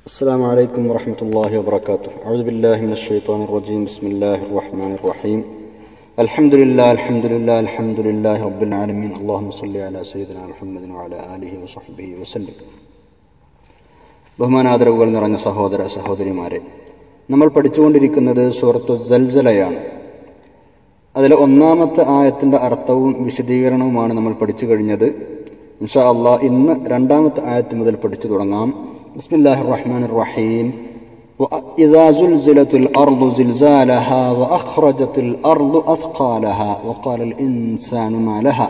السلام عليكم ورحمة الله وبركاته أعوذ بالله من الشيطان الرجيم بسم الله الرحمن الرحيم الحمد لله الحمد لله الحمد لله رب العالمين اللهم صل على سيدنا محمد وعلى آله وصحبه وسلم ബഹുമാനാദരവുകൾ നിറഞ്ഞ സഹോദര സഹോദരിമാരെ നമ്മൾ പഠിച്ചുകൊണ്ടിരിക്കുന്നത് സൂറത്തു ജൽസലയാണ് അതിലെ ഒന്നാമത്തെ ആയത്തിൻ്റെ അർത്ഥവും വിശദീകരണവുമാണ് നമ്മൾ പഠിച്ചു കഴിഞ്ഞത് ഇൻഷാ അള്ളാഹ് ഇന്ന് രണ്ടാമത്തെ ആയത്ത് മുതൽ പഠിച്ചു തുടങ്ങാം ബിസ്മില്ലാഹിർ റഹ്മാനിർ റഹീം وإذا زلزلت الأرض زلزالها وأخرجت الأرض أثقالها وقال الإنسان ما لها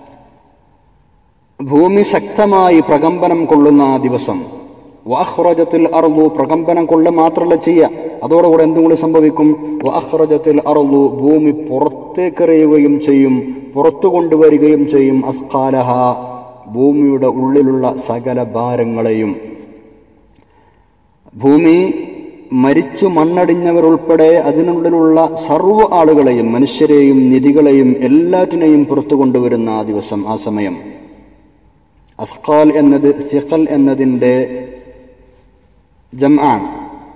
ഭൂമി ശക്തമായി പ്രകമ്പനം കൊള്ളുന്ന ആ ദിവസം വഅഖ്റജത്തിൽ അർളു പ്രകമ്പനം കൊള്ള മാത്രമല്ല ചെയ്യുക അതോടുകൂടെ എന്തും കൂടി സംഭവിക്കും വഅഖ്റജത്തിൽ അർളു ഭൂമി പുറത്തേക്കെറിയുകയും ചെയ്യും പുറത്തു കൊണ്ടുവരികയും ചെയ്യും അസ്കാലഹ ഭൂമിയുടെ ഉള്ളിലുള്ള സകല ഭാരങ്ങളെയും ഭൂമി മരിച്ചു മണ്ണടിഞ്ഞവരുൾപ്പെടെ അതിനുള്ളിലുള്ള സർവ്വ ആളുകളെയും മനുഷ്യരെയും നിധികളെയും എല്ലാറ്റിനെയും പുറത്തു കൊണ്ടുവരുന്ന ആ ദിവസം ആ സമയം അസ്കാൽ എന്നത് ഫിഖൽ എന്നതിൻ്റെ ജംആണ്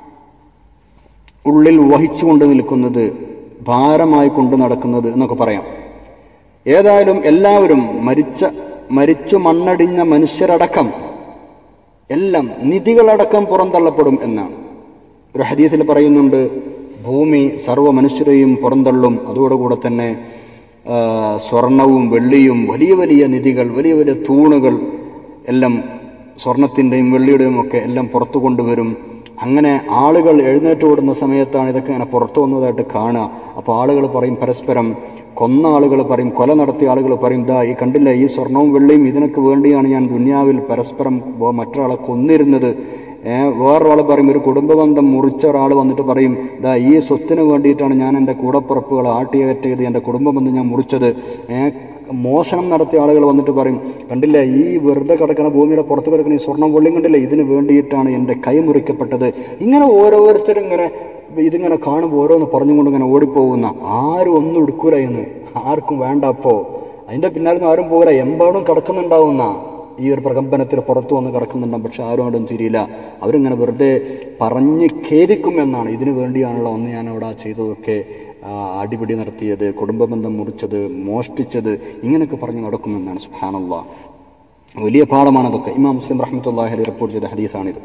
ഉള്ളിൽ വഹിച്ചുകൊണ്ട് നിൽക്കുന്നത് ഭാരമായി കൊണ്ടു നടക്കുന്നത് എന്നൊക്കെ പറയാം ഏതായാലും എല്ലാവരും മരിച്ച മരിച്ചു മണ്ണടിഞ്ഞ മനുഷ്യരടക്കം എല്ലാം നിധികളടക്കം പുറന്തള്ളപ്പെടും എന്നാണ് ഒരു ഹദീസിൽ പറയുന്നുണ്ട് ഭൂമി സർവ്വ മനുഷ്യരെയും പുറന്തള്ളും അതോടുകൂടെ തന്നെ ആ, സ്വർണവും വെള്ളിയും വലിയ വലിയ നിധികൾ വലിയ വലിയ തൂണുകൾ എല്ലാം സ്വർണത്തിൻ്റെയും വെള്ളിയുടെയും ഒക്കെ എല്ലാം പുറത്തു കൊണ്ടുവരും അങ്ങനെ ആളുകൾ എഴുന്നേറ്റ് ഓടുന്ന സമയത്താണ് ഇതൊക്കെ ഇങ്ങനെ പുറത്തു വന്നതായിട്ട് കാണുക അപ്പോൾ ആളുകൾ പറയും പരസ്പരം കൊന്ന ആളുകൾ പറയും കൊല നടത്തിയ ആളുകൾ പറയും ദാ ഈ കണ്ടില്ല ഈ സ്വർണവും വെള്ളിയും ഇതിനൊക്കെ വേണ്ടിയാണ് ഞാൻ ദുനിയാവിൽ പരസ്പരം വ- മറ്റൊരാളെ കൊന്നിരുന്നത് ഏഹ് വേറൊരാൾ പറയും ഒരു കുടുംബബന്ധം മുറിച്ച ഒരാൾ വന്നിട്ട് പറയും ദാ ഈ സ്വത്തിന് വേണ്ടിയിട്ടാണ് ഞാൻ എൻ്റെ കൂടപ്പുറപ്പുകൾ ആട്ടിയകറ്റ് ചെയ്ത് എൻ്റെ കുടുംബബന്ധം ഞാൻ മുറിച്ചത് ഏഹ് മോഷണം നടത്തിയ ആളുകൾ വന്നിട്ട് പറയും കണ്ടില്ല ഈ വെറുതെ കിടക്കുന്ന ഭൂമിയുടെ പുറത്ത് കിടക്കുന്ന ഈ സ്വർണം വെള്ളിയും കണ്ടില്ല ഇതിന് വേണ്ടിയിട്ടാണ് എൻ്റെ കൈ മുറിക്കപ്പെട്ടത് ഇങ്ങനെ ഓരോരുത്തരും ഇങ്ങനെ ഇതിങ്ങനെ കാണുമ്പോൾ ഓരോന്ന് പറഞ്ഞുകൊണ്ട് ഇങ്ങനെ ഓടിപ്പോകുന്ന ആരും ഒന്നും എടുക്കൂല എന്ന് ആർക്കും വേണ്ട അപ്പോ അതിന്റെ പിന്നാലെ ആരും പോകില്ല എമ്പാടും കിടക്കുന്നുണ്ടാവുന്ന ഈ ഒരു പ്രകമ്പനത്തിൽ പുറത്തു വന്ന് കിടക്കുന്നുണ്ടാവും പക്ഷെ ആരും അവിടെ തിരിയില്ല അവരിങ്ങനെ വെറുതെ പറഞ്ഞ് ഖേദിക്കും എന്നാണ് ഇതിനു വേണ്ടിയാണല്ലോ ഒന്ന് ഞാൻ അവിടെ ചെയ്തതൊക്കെ ആ, അടിപിടി നടത്തിയത് കുടുംബബന്ധം മുറിച്ചത് മോഷ്ടിച്ചത് ഇങ്ങനെയൊക്കെ പറഞ്ഞ് നടക്കുമെന്നാണ് സുഹാനല്ല വലിയ പാഠമാണ് അതൊക്കെ ഇമാം മുസ്ലിം റഹ്മത്തുല്ലാഹി റിപ്പോർട്ട് ചെയ്ത ഹദീസാണിത്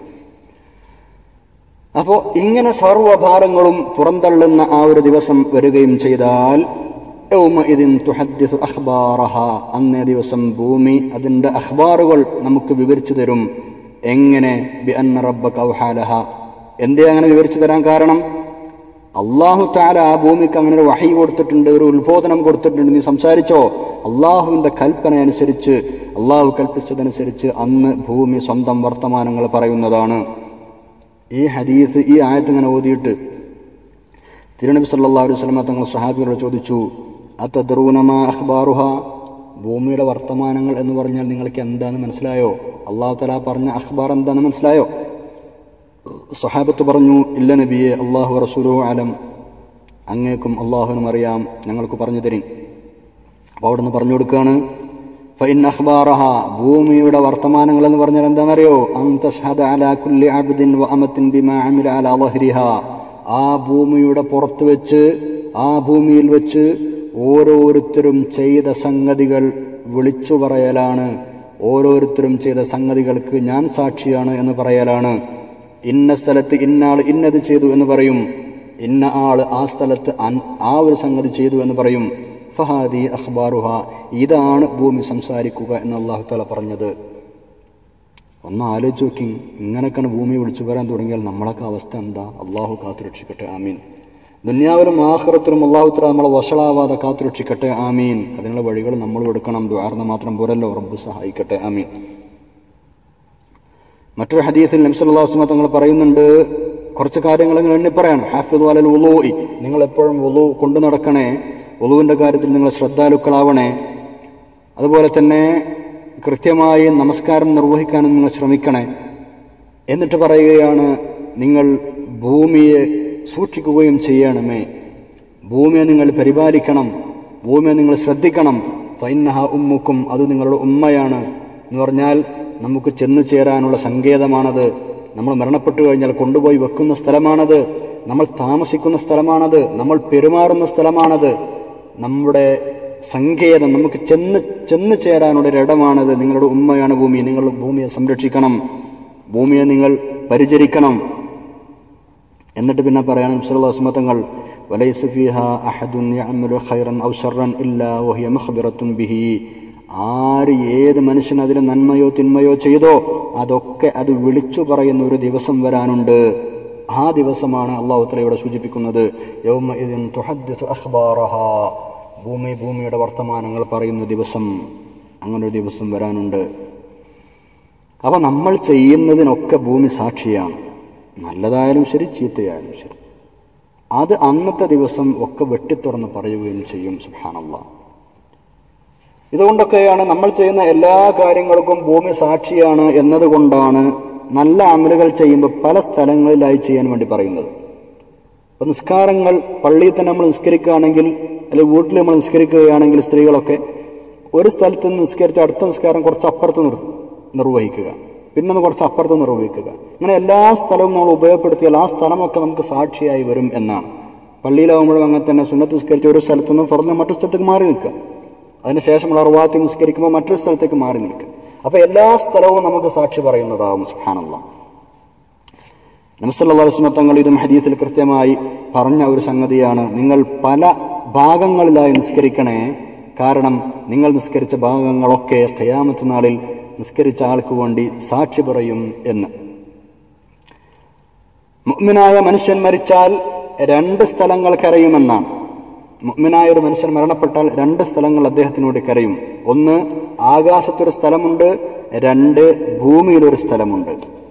അപ്പോൾ ഇങ്ങനെ സർവഭാരങ്ങളും പുറന്തള്ളുന്ന ആ ഒരു ദിവസം വരികയും ചെയ്താൽ യൗമഇദിൻ തുഹദ്ദിസു അഖ്ബാറഹ അന്നേ ദിവസം ഭൂമി അതിൻ്റെ അഖ്ബാറുകൾ നമുക്ക് വിവരിച്ചു തരും എങ്ങനെ ബി അന്ന റബ്ബക ഔഹാലഹ എന്തേ അങ്ങനെ വിവരിച്ചു തരാൻ കാരണം അള്ളാഹു താല ആ ഭൂമിക്ക് അങ്ങനെ ഒരു വഹി കൊടുത്തിട്ടുണ്ട് ഒരു ഉത്ബോധനം കൊടുത്തിട്ടുണ്ട് നീ സംസാരിച്ചോ അള്ളാഹുവിന്റെ കൽപ്പന അനുസരിച്ച് അള്ളാഹു കൽപ്പിച്ചതനുസരിച്ച് അന്ന് ഭൂമി സ്വന്തം വർത്തമാനങ്ങൾ പറയുന്നതാണ് ഈ ഹദീസ് ഈ ആയത്ത് ഇങ്ങനെ ഓതിയിട്ട് തിരുനബി സല്ലല്ലാഹു അലൈഹി വസല്ലമ തങ്ങൾ സ്വഹാബികളോട് ചോദിച്ചു അതദ്റൂനമാ അഖ്ബാറുഹ ഭൂമിയുടെ വർത്തമാനങ്ങൾ എന്ന് പറഞ്ഞാൽ നിങ്ങൾക്ക് എന്താണെന്ന് മനസ്സിലായോ അള്ളാഹു തല പറഞ്ഞ അഖ്ബാർ എന്താണെന്ന് മനസ്സിലായോ സ്വഹാബത്ത് പറഞ്ഞു ഇല്ല നബിയെ അള്ളാഹു റസൂലു ആലം അങ്ങേക്കും അള്ളാഹുവിനും അറിയാം ഞങ്ങൾക്ക് പറഞ്ഞു തരും അപ്പോൾ അവിടുന്ന് പറഞ്ഞു കൊടുക്കുകയാണ് ഫൈൻ അഖ്ബാറഹ ഭൂമിയുടെ വർത്തമാനങ്ങൾ എന്ന് പറഞ്ഞാൽ എന്താണെന്നറിയോ അന്തഷ്ഹദ അലാ കുല്ലി അബ്ദിൻ വ അമത്തിൻ ബിമാ അമില അലാ ലഹ്രിഹ ആ ഭൂമിയുടെ പുറത്ത് വെച്ച് ആ ഭൂമിയിൽ വെച്ച് ഓരോരുത്തരും ചെയ്ത സംഗതികൾ വിളിച്ചു പറയലാണ് ഓരോരുത്തരും ചെയ്ത സംഗതികൾക്ക് ഞാൻ സാക്ഷിയാണ് എന്ന് പറയലാണ് ഇന്ന സ്ഥലത്ത് ഇന്നാൾ ഇന്നത് ചെയ്തു എന്ന് പറയും ഇന്ന ആള് ആ സ്ഥലത്ത് അൻ- ആ ഒരു സംഗതി ചെയ്തു എന്ന് പറയും ഫഹാദി അഖ്ബാറുഹ ഇതാണ് ഭൂമി സംസാരിക്കുക എന്ന് അള്ളാഹു താല പറഞ്ഞത് ഒന്ന് ആലോചിച്ച് നോക്കി ഇങ്ങനെയൊക്കെയാണ് ഭൂമി വിളിച്ചു പറയാൻ തുടങ്ങിയാൽ നമ്മളൊക്കെ അവസ്ഥ എന്താ അള്ളാഹു കാത്തുരക്ഷിക്കട്ടെ ആമീൻ ദുന്യാവിലും ആഹ്റത്തിലും അള്ളാഹു താല നമ്മളെ വഷളാവാതെ കാത്തുരക്ഷിക്കട്ടെ ആമീൻ അതിനുള്ള വഴികൾ നമ്മൾ എടുക്കണം ദ്വാർന്ന മാത്രം പോരല്ലോ റബ്ബ് സഹായിക്കട്ടെ ആമീൻ മറ്റൊരു ഹദീസിൽ നബ്സല്ലാസ്മ തങ്ങൾ പറയുന്നുണ്ട് കുറച്ച് കാര്യങ്ങൾ ഇങ്ങനെ എണ്ണി പറയാണ് ഹാഫിദ് അലൽ വുളൂഇ നിങ്ങൾ എപ്പോഴും വുളു കൊണ്ടു നടക്കണേ വുളുവിൻ്റെ കാര്യത്തിൽ നിങ്ങൾ ശ്രദ്ധാലുക്കളാവണേ അതുപോലെ തന്നെ കൃത്യമായി നമസ്കാരം നിർവഹിക്കാനും നിങ്ങൾ ശ്രമിക്കണേ എന്നിട്ട് പറയുകയാണ് നിങ്ങൾ ഭൂമിയെ സൂക്ഷിക്കുകയും ചെയ്യണമേ ഭൂമിയെ നിങ്ങൾ പരിപാലിക്കണം ഭൂമിയെ നിങ്ങൾ ശ്രദ്ധിക്കണം ഫൈനഹ ഉമ്മുക്കും അത് നിങ്ങളുടെ ഉമ്മയാണ് എന്ന് പറഞ്ഞാൽ നമുക്ക് ചെന്നു ചേരാനുള്ള സങ്കേതമാണത് നമ്മൾ മരണപ്പെട്ടു കഴിഞ്ഞാൽ കൊണ്ടുപോയി വെക്കുന്ന സ്ഥലമാണത് നമ്മൾ താമസിക്കുന്ന സ്ഥലമാണത് നമ്മൾ പെരുമാറുന്ന സ്ഥലമാണത് നമ്മുടെ സങ്കേതം നമുക്ക് ചെന്ന് ചെന്ന് ചേരാനുള്ള ഒരിടമാണത് നിങ്ങളുടെ ഉമ്മയാണ് ഭൂമി നിങ്ങൾ ഭൂമിയെ സംരക്ഷിക്കണം ഭൂമിയെ നിങ്ങൾ പരിചരിക്കണം എന്നിട്ട് പിന്നെ പറയണം സുമതങ്ങൾ വലൈസ ഫീഹ അഹദുൻ യഅമലു ഖൈറൻ ഔ ശർറൻ ഇല്ലാ വഹിയ മഖ്ബിറത്തുൻ ബിഹി ആര് ഏത് മനുഷ്യൻ അതിൽ നന്മയോ തിന്മയോ ചെയ്തോ അതൊക്കെ അത് വിളിച്ചു പറയുന്ന ഒരു ദിവസം വരാനുണ്ട് ആ ദിവസമാണ് അള്ളാഹു തല ഇവിടെ സൂചിപ്പിക്കുന്നത് യൗമ ഇദിൻ തുഹദ്ദിസു അഖ്ബാറഹ ഭൂമി ഭൂമിയുടെ വർത്തമാനങ്ങൾ പറയുന്ന ദിവസം അങ്ങനൊരു ദിവസം വരാനുണ്ട് അപ്പോൾ നമ്മൾ ചെയ്യുന്നതിനൊക്കെ ഭൂമി സാക്ഷിയാണ് നല്ലതായാലും ശരി ചീത്തയായാലും ശരി അത് അന്നത്തെ ദിവസം ഒക്കെ വെട്ടിത്തുറന്ന് പറയുകയും ചെയ്യും സുഹാനല്ല ഇതുകൊണ്ടൊക്കെയാണ് നമ്മൾ ചെയ്യുന്ന എല്ലാ കാര്യങ്ങൾക്കും ഭൂമി സാക്ഷിയാണ് എന്നതുകൊണ്ടാണ് നല്ല അമലുകൾ ചെയ്യുമ്പോൾ പല സ്ഥലങ്ങളിലായി ചെയ്യാൻ വേണ്ടി പറയുന്നത് ഇപ്പം നിസ്കാരങ്ങൾ പള്ളിയിൽ തന്നെ നമ്മൾ നിസ്കരിക്കുകയാണെങ്കിൽ അല്ലെങ്കിൽ വീട്ടിൽ നമ്മൾ നിസ്കരിക്കുകയാണെങ്കിൽ സ്ത്രീകളൊക്കെ ഒരു സ്ഥലത്ത് നിന്ന് നിസ്കരിച്ച് അടുത്ത നിസ്കാരം കുറച്ച് അപ്പുറത്ത് നിർ നിർവഹിക്കുക പിന്നെ ഒന്ന് കുറച്ച് അപ്പുറത്ത് നിർവഹിക്കുക അങ്ങനെ എല്ലാ സ്ഥലവും നമ്മൾ ഉപയോഗപ്പെടുത്തിയാൽ ആ സ്ഥലമൊക്കെ നമുക്ക് സാക്ഷിയായി വരും എന്നാണ് പള്ളിയിലാവുമ്പോഴും അങ്ങനെ തന്നെ സുന്നത്ത് നിസ്കരിച്ച് ഒരു സ്ഥലത്തു നിന്ന് പുറത്ത് മറ്റൊരു സ്ഥലത്തേക്ക് മാറി നിൽക്കുക അതിനുശേഷമുള്ള അറുവാത്തി നിസ്കരിക്കുമ്പോൾ മറ്റൊരു സ്ഥലത്തേക്ക് മാറി നിൽക്കുക അപ്പൊ എല്ലാ സ്ഥലവും നമുക്ക് സാക്ഷി പറയുന്നതാവും സുഹാനല്ല നമസ്വല്ലാസ്മ തങ്ങൾ ഇതും ഹദീസിൽ കൃത്യമായി പറഞ്ഞ ഒരു സംഗതിയാണ് നിങ്ങൾ പല ഭാഗങ്ങളിലായി നിസ്കരിക്കണേ കാരണം നിങ്ങൾ നിസ്കരിച്ച ഭാഗങ്ങളൊക്കെ ഖയാമത്ത് നാളിൽ നിസ്കരിച്ച ആൾക്ക് വേണ്ടി സാക്ഷി പറയും എന്ന് മുഅ്മിനായ മനുഷ്യൻ മരിച്ചാൽ രണ്ട് സ്ഥലങ്ങൾ കരയുമെന്നാണ് മുഅ്മിനായ ഒരു മനുഷ്യൻ മരണപ്പെട്ടാൽ രണ്ട് സ്ഥലങ്ങൾ അദ്ദേഹത്തിന് വേണ്ടി കരയും ഒന്ന് ആകാശത്തൊരു സ്ഥലമുണ്ട് രണ്ട് ഭൂമിയിലൊരു സ്ഥലമുണ്ട്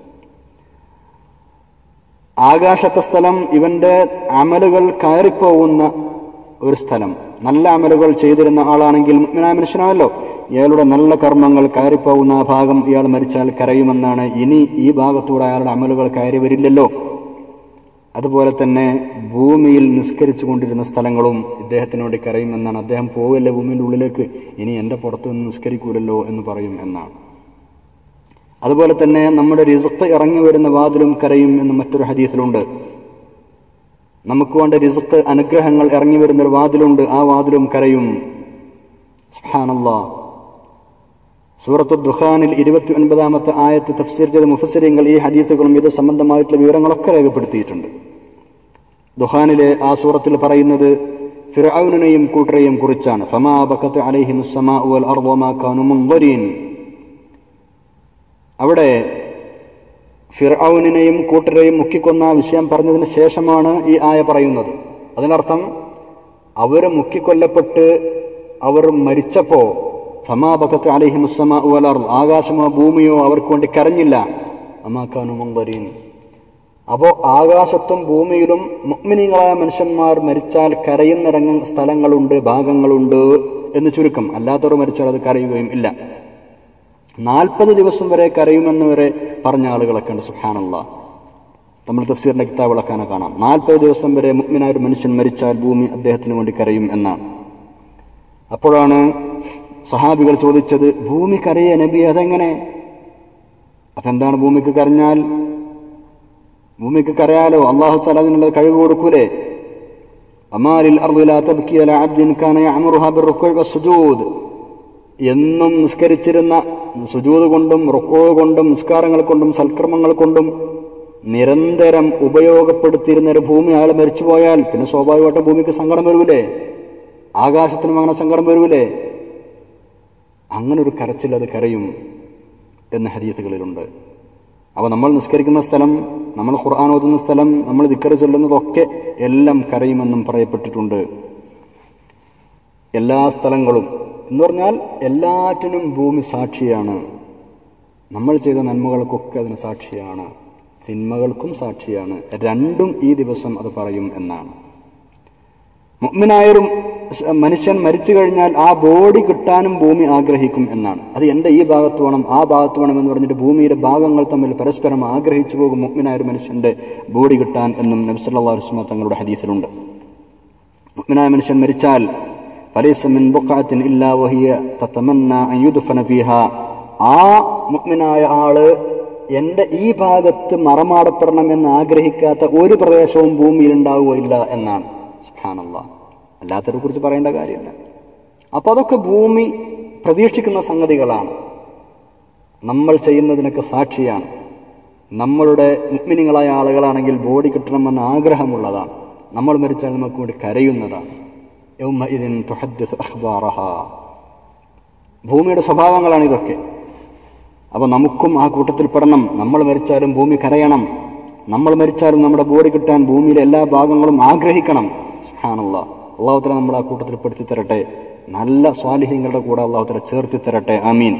ആകാശത്തെ സ്ഥലം ഇവന്റെ അമലുകൾ കയറിപ്പോകുന്ന ഒരു സ്ഥലം നല്ല അമലുകൾ ചെയ്തിരുന്ന ആളാണെങ്കിൽ മുഗ്മിനായ മനുഷ്യനാണല്ലോ ഇയാളുടെ നല്ല കർമ്മങ്ങൾ കയറിപ്പോകുന്ന ആ ഭാഗം ഇയാൾ മരിച്ചാൽ കരയുമെന്നാണ് ഇനി ഈ ഭാഗത്തൂടെ അയാളുടെ അമലുകൾ കയറി വരില്ലല്ലോ അതുപോലെ തന്നെ ഭൂമിയിൽ നിസ്കരിച്ചു കൊണ്ടിരുന്ന സ്ഥലങ്ങളും ഇദ്ദേഹത്തിന് വേണ്ടി കരയുമെന്നാണ് അദ്ദേഹം പോവല്ലേ ഭൂമിയുടെ ഉള്ളിലേക്ക് ഇനി എൻ്റെ പുറത്ത് നിന്ന് നിസ്കരിക്കൂലല്ലോ എന്ന് പറയും എന്നാണ് അതുപോലെ തന്നെ നമ്മുടെ റിസുക്ക് ഇറങ്ങി വരുന്ന വാതിലും കരയും എന്ന് മറ്റൊരു ഹദീസിലുണ്ട് നമുക്ക് വേണ്ട റിസുക്ക് അനുഗ്രഹങ്ങൾ ഇറങ്ങി വരുന്ന ഒരു വാതിലുണ്ട് ആ വാതിലും കരയും സുബ്ഹാനല്ലാ സൂറത്തു ദുഖാനിൽ ഇരുപത്തി ഒൻപതാമത്തെ ആയത്ത് തഫ്സീർ ചെയ്ത മുഫസരിങ്ങൾ ഈ ഹദീസുകളും ഇത് സംബന്ധമായിട്ടുള്ള വിവരങ്ങളൊക്കെ രേഖപ്പെടുത്തിയിട്ടുണ്ട് ദുഖാനിലെ ആ സൂറത്തിൽ പറയുന്നത് ഫിറൌനെയും കൂട്ടരെയും കുറിച്ചാണ് ഫമാ ബക്കത്ത് അലൈഹിമുസ്സമാ വൽ അർദു വമാ കാനു മുൻദരീൻ അവിടെ ഫിർഔനെയും കൂട്ടരെയും മുക്കിക്കൊന്ന വിഷയം പറഞ്ഞതിന് ശേഷമാണ് ഈ ആയ പറയുന്നത് അതിനർത്ഥം അവർ മുക്കിക്കൊല്ലപ്പെട്ട് അവർ മരിച്ചപ്പോ ഫമാബക്കത്ത് അലഹി മുസ്സമ ഉവലർ ആകാശമോ ഭൂമിയോ അവർക്ക് വേണ്ടി കരഞ്ഞില്ല അമാക്കാനു മമ്പരീൻ അപ്പോൾ ആകാശത്തും ഭൂമിയിലും മുഗ്മിനികളായ മനുഷ്യന്മാർ മരിച്ചാൽ കരയുന്നിറങ്ങ സ്ഥലങ്ങളുണ്ട് ഭാഗങ്ങളുണ്ട് എന്ന് ചുരുക്കം അല്ലാത്തവർ മരിച്ചാൽ അത് കരയുകയും ഇല്ല നാൽപ്പത് ദിവസം വരെ കരയുമെന്ന് വരെ പറഞ്ഞ ആളുകളൊക്കെ ഉണ്ട് സുഹാനുള്ള നമ്മൾ തഫ്സീറിന്റെ കിതാബുകളൊക്കെ കാണാം നാൽപ്പത് ദിവസം വരെ മുഗ്മിനായ ഒരു മനുഷ്യൻ മരിച്ചാൽ ഭൂമി അദ്ദേഹത്തിന് വേണ്ടി കരയും എന്നാണ് അപ്പോഴാണ് സഹാബികൾ ചോദിച്ചത് ഭൂമി കരയ നബി അതെങ്ങനെ അപ്പൊ എന്താണ് ഭൂമിക്ക് കരഞ്ഞാൽ ഭൂമിക്ക് കരയാലോ അള്ളാഹു തല അതിനുള്ള കഴിവ് കൊടുക്കൂലേ അമാലിൽ അർദിലാ തബ്കി അല അബ്ദിൻ കാന യഅമുറുഹാ ബിർറുക്ഉ വസ്സുജൂദ് എന്നും നിസ്കരിച്ചിരുന്ന സുജൂത് കൊണ്ടും റുക്കോ കൊണ്ടും നിസ്കാരങ്ങൾ കൊണ്ടും സൽക്രമങ്ങൾ കൊണ്ടും നിരന്തരം ഉപയോഗപ്പെടുത്തിയിരുന്ന ഒരു ഭൂമി അയാൾ മരിച്ചുപോയാൽ പിന്നെ സ്വാഭാവികമായിട്ടും ഭൂമിക്ക് സങ്കടം വരൂലേ ആകാശത്തിനും അങ്ങനെ സങ്കടം വരൂലേ അങ്ങനെ ഒരു കരച്ചിൽ അത് കരയും എന്ന ഹദീസുകളിലുണ്ട് അപ്പോൾ നമ്മൾ നിസ്കരിക്കുന്ന സ്ഥലം നമ്മൾ ഖുർആൻ ഓതുന്ന സ്ഥലം നമ്മൾ ദിക്കറ് ചൊല്ലുന്നതൊക്കെ എല്ലാം കരയുമെന്നും പറയപ്പെട്ടിട്ടുണ്ട് എല്ലാ സ്ഥലങ്ങളും എന്ന് പറഞ്ഞാൽ എല്ലാറ്റിനും ഭൂമി സാക്ഷിയാണ് നമ്മൾ ചെയ്ത നന്മകൾക്കൊക്കെ അതിന് സാക്ഷിയാണ് തിന്മകൾക്കും സാക്ഷിയാണ് രണ്ടും ഈ ദിവസം അത് പറയും എന്നാണ് മുഗ്മിനായൊരു മനുഷ്യൻ മരിച്ചു കഴിഞ്ഞാൽ ആ ബോഡി കിട്ടാനും ഭൂമി ആഗ്രഹിക്കും എന്നാണ് അത് എൻ്റെ ഈ ഭാഗത്ത് വേണം ആ ഭാഗത്ത് വേണം എന്ന് പറഞ്ഞിട്ട് ഭൂമിയിലെ ഭാഗങ്ങൾ തമ്മിൽ പരസ്പരം ആഗ്രഹിച്ചു പോകും മുഗ്മിനായ ഒരു മനുഷ്യന്റെ ബോഡി കിട്ടാൻ എന്നും നബ്സല്ലാ വസ്മ തങ്ങളുടെ ഹദീസിലുണ്ട് മുഗ്മിനായ മനുഷ്യൻ മരിച്ചാൽ فليس من بقعة إلا وهي تتمنى أن يدفن فيها ആ മുഗ്മിനായ ആള് എൻ്റെ ഈ ഭാഗത്ത് മറമാടപ്പെടണം എന്ന് ആഗ്രഹിക്കാത്ത ഒരു പ്രദേശവും ഭൂമിയിൽ ഉണ്ടാവുകയില്ല എന്നാണ് സുഹാനല്ല അല്ലാത്തവരെ കുറിച്ച് പറയേണ്ട കാര്യമില്ല അപ്പൊ അതൊക്കെ ഭൂമി പ്രതീക്ഷിക്കുന്ന സംഗതികളാണ് നമ്മൾ ചെയ്യുന്നതിനൊക്കെ സാക്ഷിയാണ് നമ്മളുടെ മുഗ്മിനികളായ ആളുകളാണെങ്കിൽ ബോഡി കിട്ടണമെന്ന് ആഗ്രഹമുള്ളതാണ് നമ്മൾ മരിച്ചാൽ നമുക്ക് വേണ്ടി കരയുന്നതാണ് യൗമഇദിൻ തുഹദ്ദിസു അഖ്ബാറഹ. ഭൂമിയുടെ സ്വഭാവങ്ങളാണ് ഇതൊക്കെ അപ്പോൾ നമുക്കും ആ കൂട്ടത്തിൽ പെടണം നമ്മൾ മരിച്ചാലും ഭൂമി കരയണം നമ്മൾ മരിച്ചാലും നമ്മുടെ ബോഡി കിട്ടാൻ ഭൂമിയിലെ എല്ലാ ഭാഗങ്ങളും ആഗ്രഹിക്കണം സുബ്ഹാനല്ലാ അള്ളാഹുത്തല നമ്മൾ ആ കൂട്ടത്തിൽ പെടുത്തി തരട്ടെ നല്ല സ്വാലിഹ്യങ്ങളുടെ കൂടെ അള്ളാഹുത്തല ചേർത്തി തരട്ടെ ആമീൻ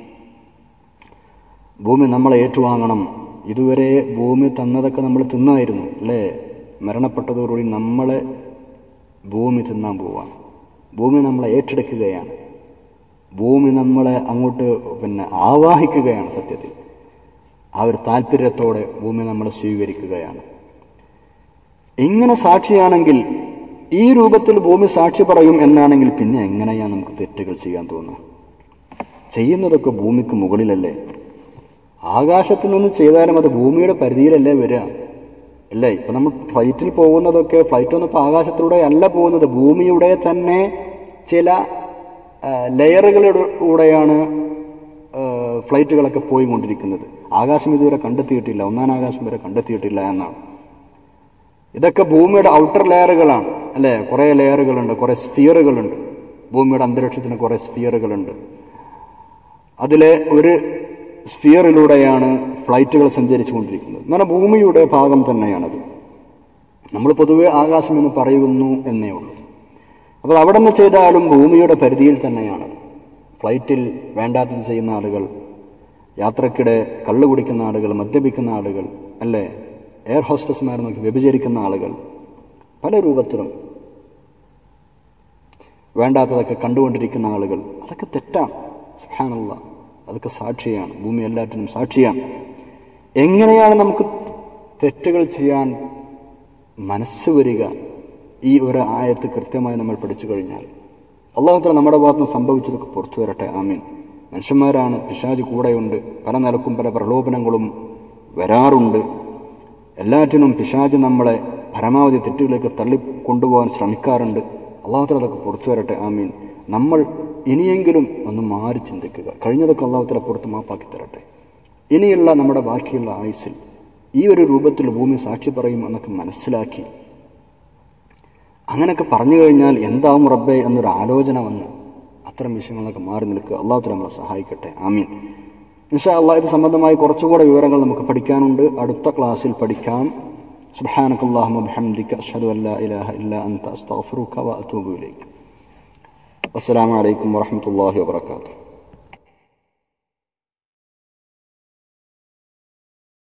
ഭൂമി നമ്മളെ ഏറ്റുവാങ്ങണം ഇതുവരെ ഭൂമി തന്നതൊക്കെ നമ്മൾ തിന്നായിരുന്നു അല്ലേ മരണപ്പെട്ടതോടുകൂടി നമ്മളെ ഭൂമി തിന്നാൻ പോവാണ് ഭൂമി നമ്മളെ ഏറ്റെടുക്കുകയാണ് ഭൂമി നമ്മളെ അങ്ങോട്ട് പിന്നെ ആവാഹിക്കുകയാണ് സത്യത്തിൽ ആ ഒരു താല്പര്യത്തോടെ ഭൂമി നമ്മളെ സ്വീകരിക്കുകയാണ് ഇങ്ങനെ സാക്ഷിയാണെങ്കിൽ ഈ രൂപത്തിൽ ഭൂമി സാക്ഷി പറയും എന്നാണെങ്കിൽ പിന്നെ എങ്ങനെയാണ് നമുക്ക് തെറ്റുകൾ ചെയ്യാൻ തോന്നുക ചെയ്യുന്നതൊക്കെ ഭൂമിക്ക് മുകളിലല്ലേ ആകാശത്ത് നിന്ന് ചെയ്താലും അത് ഭൂമിയുടെ പരിധിയിലല്ലേ വരിക അല്ലേ ഇപ്പൊ നമ്മൾ ഫ്ലൈറ്റിൽ പോകുന്നതൊക്കെ ഫ്ലൈറ്റ് ഒന്നും ഇപ്പൊ ആകാശത്തിലൂടെ അല്ല പോകുന്നത് ഭൂമിയുടെ തന്നെ ചില ആ, ലെയറുകളിലൂടെയാണ് ആ, ഫ്ലൈറ്റുകളൊക്കെ പോയിക്കൊണ്ടിരിക്കുന്നത് ആകാശം ഇതുവരെ കണ്ടെത്തിയിട്ടില്ല ഒന്നാം ആകാശം വരെ കണ്ടെത്തിയിട്ടില്ല എന്നാണ് ഇതൊക്കെ ഭൂമിയുടെ ഔട്ടർ ലെയറുകളാണ് അല്ലേ കുറേ ലെയറുകളുണ്ട് കുറേ സ്ഫിയറുകളുണ്ട് ഭൂമിയുടെ അന്തരീക്ഷത്തിന് കുറേ സ്ഫിയറുകളുണ്ട് അതിലെ ഒരു സ്ഫിയറിലൂടെയാണ് ഫ്ലൈറ്റുകൾ സഞ്ചരിച്ചു കൊണ്ടിരിക്കുന്നത് എന്ന് പറഞ്ഞാൽ ഭൂമിയുടെ ഭാഗം തന്നെയാണത് നമ്മൾ പൊതുവെ ആകാശം എന്ന് പറയുന്നു എന്നേ ഉള്ളൂ അപ്പോൾ അവിടെ നിന്ന് ചെയ്താലും ഭൂമിയുടെ പരിധിയിൽ തന്നെയാണത് ഫ്ലൈറ്റിൽ വേണ്ടാത്തത് ചെയ്യുന്ന ആളുകൾ യാത്രക്കിടെ കള്ളു കുടിക്കുന്ന ആളുകൾ മദ്യപിക്കുന്ന ആളുകൾ അല്ലേ എയർ ഹോസ്റ്റസ്മാർ നോക്കി വ്യഭിചരിക്കുന്ന ആളുകൾ പല രൂപത്തിലും വേണ്ടാത്തതൊക്കെ കണ്ടുകൊണ്ടിരിക്കുന്ന ആളുകൾ അതൊക്കെ തെറ്റാണ് സുഹാനുള്ള അതൊക്കെ സാക്ഷിയാണ് ഭൂമി എല്ലാറ്റിനും സാക്ഷിയാണ് എങ്ങനെയാണ് നമുക്ക് തെറ്റുകൾ ചെയ്യാൻ മനസ്സ് വരിക ഈ ഒരു ആയത്ത് കൃത്യമായി നമ്മൾ പഠിച്ചു കഴിഞ്ഞാൽ അള്ളാഹുത്തല നമ്മുടെ ഭാഗത്ത് നിന്ന് സംഭവിച്ചതൊക്കെ പുറത്തു വരട്ടെ ആമീൻ മനുഷ്യന്മാരാണ് പിശാജ് കൂടെയുണ്ട് പല നിലക്കും പല പ്രലോഭനങ്ങളും വരാറുണ്ട് എല്ലാറ്റിനും പിശാജ് നമ്മളെ പരമാവധി തെറ്റുകളിലേക്ക് തള്ളി കൊണ്ടുപോകാൻ ശ്രമിക്കാറുണ്ട് അള്ളാഹുത്തല അതൊക്കെ പുറത്തു വരട്ടെ ആമീൻ നമ്മൾ ഇനിയെങ്കിലും ഒന്ന് മാറി ചിന്തിക്കുക കഴിഞ്ഞതൊക്കെ അള്ളാഹുത്തല പുറത്ത് മാപ്പാക്കി തരട്ടെ ഇനിയുള്ള നമ്മുടെ ബാക്കിയുള്ള ആയുസ്സിൽ ഈ ഒരു രൂപത്തിൽ ഭൂമി സാക്ഷി പറയും എന്നൊക്കെ മനസ്സിലാക്കി അങ്ങനെയൊക്കെ പറഞ്ഞു കഴിഞ്ഞാൽ എന്താവും റബ്ബെ എന്നൊരു ആലോചന വന്ന് അത്തരം വിഷയങ്ങളൊക്കെ മാറി നിൽക്കുക അള്ളാഹുത്തല നമ്മളെ സഹായിക്കട്ടെ ആമീൻ ഇൻഷാ അള്ളാഹ് ഇത് സംബന്ധമായി കുറച്ചുകൂടെ വിവരങ്ങൾ നമുക്ക് പഠിക്കാനുണ്ട് അടുത്ത ക്ലാസ്സിൽ പഠിക്കാം سبحانك اللهم وبحمدك أشهد أن لا إله إلا أنت أستغفرك وأتوب إليك والسلام عليكم ورحمة الله وبركاته